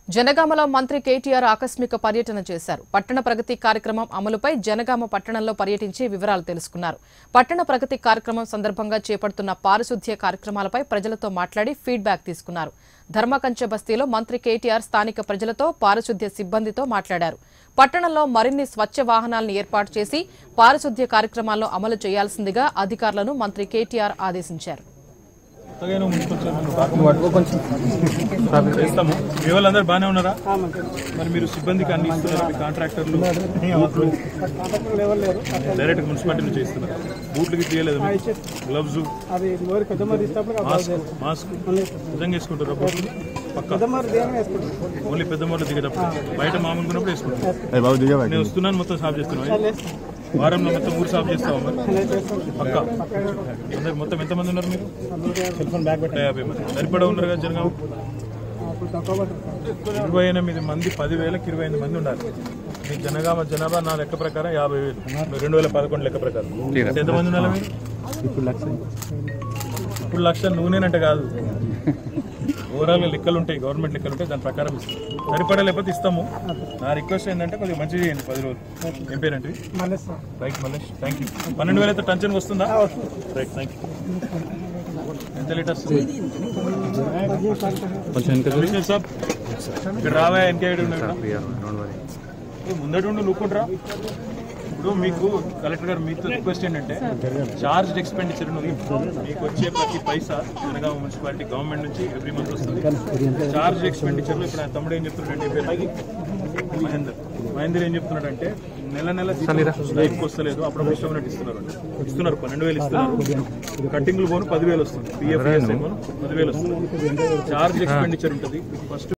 జనగామలో మంత్రి కేటీఆర్ ఆకస్మిక పర్యటన చేశారు పట్టణ ప్రగతి కార్యక్రమం అమలుపై జనగామ పట్టణంలో పర్యటించి వివరాలు తెలుసుకున్నారు పట్టణ ప్రగతి కార్యక్రమం సందర్భంగా చేపడుతున్న పారిశుద్ధ్య కార్యక్రమాలపై ప్రజలతో మాట్లాడి ఫీడ్బ్యాక్ తీసుకున్నారు ధర్మకంచె బస్తీలో మంత్రి కేటీఆర్ స్థానిక ప్రజలతో పారిశుద్ధ్య సిబ్బందితో మాట్లాడారు పట్టణంలో మరిన్ని స్వచ్ఛ వాహనాలను ఏర్పాటు చేసి పారిశుద్ధ్య కార్యక్రమాల్లో అమలు చేయాల్సిందిగా అధికారులను మంత్రి కేటీఆర్ ఆదేశించారు కొత్తగా నువ్వు మున్సిపల్ చైర్మన్ కాకుండా చేస్తాము మీ వాళ్ళందరూ బాగానే ఉన్నారా మరి మీరు సిబ్బందికి అన్ని ఇస్తున్నారా మీ కాంట్రాక్టర్లు బూట్లు డైరెక్ట్ మున్సిపాలిటీ నుంచి ఇస్తున్నారు బూట్లు గిట్లు ఇవ్వలేదు గ్లవ్స్ అది మరి పెద్ద మరి ఇష్టప్పుడు మాస్క్ మాస్క్ నిజంగా వేసుకుంటారు బూట్లు పక్క పెద్ద మరి దేని వేసుకుంటాం ఓన్లీ పెద్ద మొదలు దిగేటప్పుడు బయట మామూలు ఉన్నప్పుడు వేసుకుంటారు నేను వస్తున్నాను మొత్తం సాఫ్ చేస్తున్నాను వారంలో మొత్తం ఊరు సాఫ్ చేస్తావా మరి పక్క అందరు మొత్తం ఎంతమంది ఉన్నారు మీరు సెల్ఫోన్ బ్యాగ్ పెట్టా యాభై మంది సరిపడా ఉన్నారు కదా జనగామ అప్పుడు తక్కువ పడుతుంది ఇరవై ఎనిమిది మంది పదివేలకు ఇరవై ఎనిమిది మంది ఉన్నారు మీ జనగామ జనాభా నా లెక్క ప్రకారం యాభై వేలు రెండు వేల పదకొండు లెక్క ప్రకారం అంటే ఎంతమంది ఉన్నారు మీరు ఇప్పుడు లక్ష ఇప్పుడు లక్ష నూనెనంటే కాదు ఓవరాల్ లెక్కలు ఉంటాయి గవర్నమెంట్ లెక్కలు ఉంటాయి దాని ప్రకారం ఇస్తాం సరిపడా లేకపోతే ఇస్తాము నా రిక్వెస్ట్ ఏంటంటే కొద్దిగా మంచిగా చేయండి పది రోజులు ఏం పేరంటే మళ్ళీ sir right Mallesh thank you పన్నెండు వేలైతే టెన్షన్ వస్తుందా రైట్ థ్యాంక్ యూ ఎంత లీటర్స్ కమిషనర్ సాబ్ ఇక్కడ రావా ఎన్కేఐడి ముందటి ఉండి నూక్కుంటారా ఇప్పుడు మీకు కలెక్టర్ గారు మీతో రిక్వెస్ట్ ఏంటంటే చార్జ్ ఎక్స్పెండిచర్ మీకు వచ్చే ప్రతి పైసా జనగామ మున్సిపాలిటీ గవర్నమెంట్ నుంచి ఎవ్రీ మంత్ వస్తుంది చార్జ్ ఎక్స్పెండిచర్ లో ఇప్పుడు ఆయన తమ్ముడు ఏం చెప్తున్నాడంటే మహేందర్ మహేందర్ ఏం చెప్తున్నాడంటే నెల నెల లైఫ్కి వస్తలేదు అప్పుడు ఇష్టం ఉన్నట్టు ఇస్తున్నారు ఇస్తున్నారు పన్నెండు వేలు ఇస్తున్నారు కట్టింగ్లు పోను పదివేలు వస్తుంది పిఎఫ్ పదివేలు వస్తుంది చార్జ్ ఎక్స్పెండిచర్ ఉంటుంది ఫస్ట్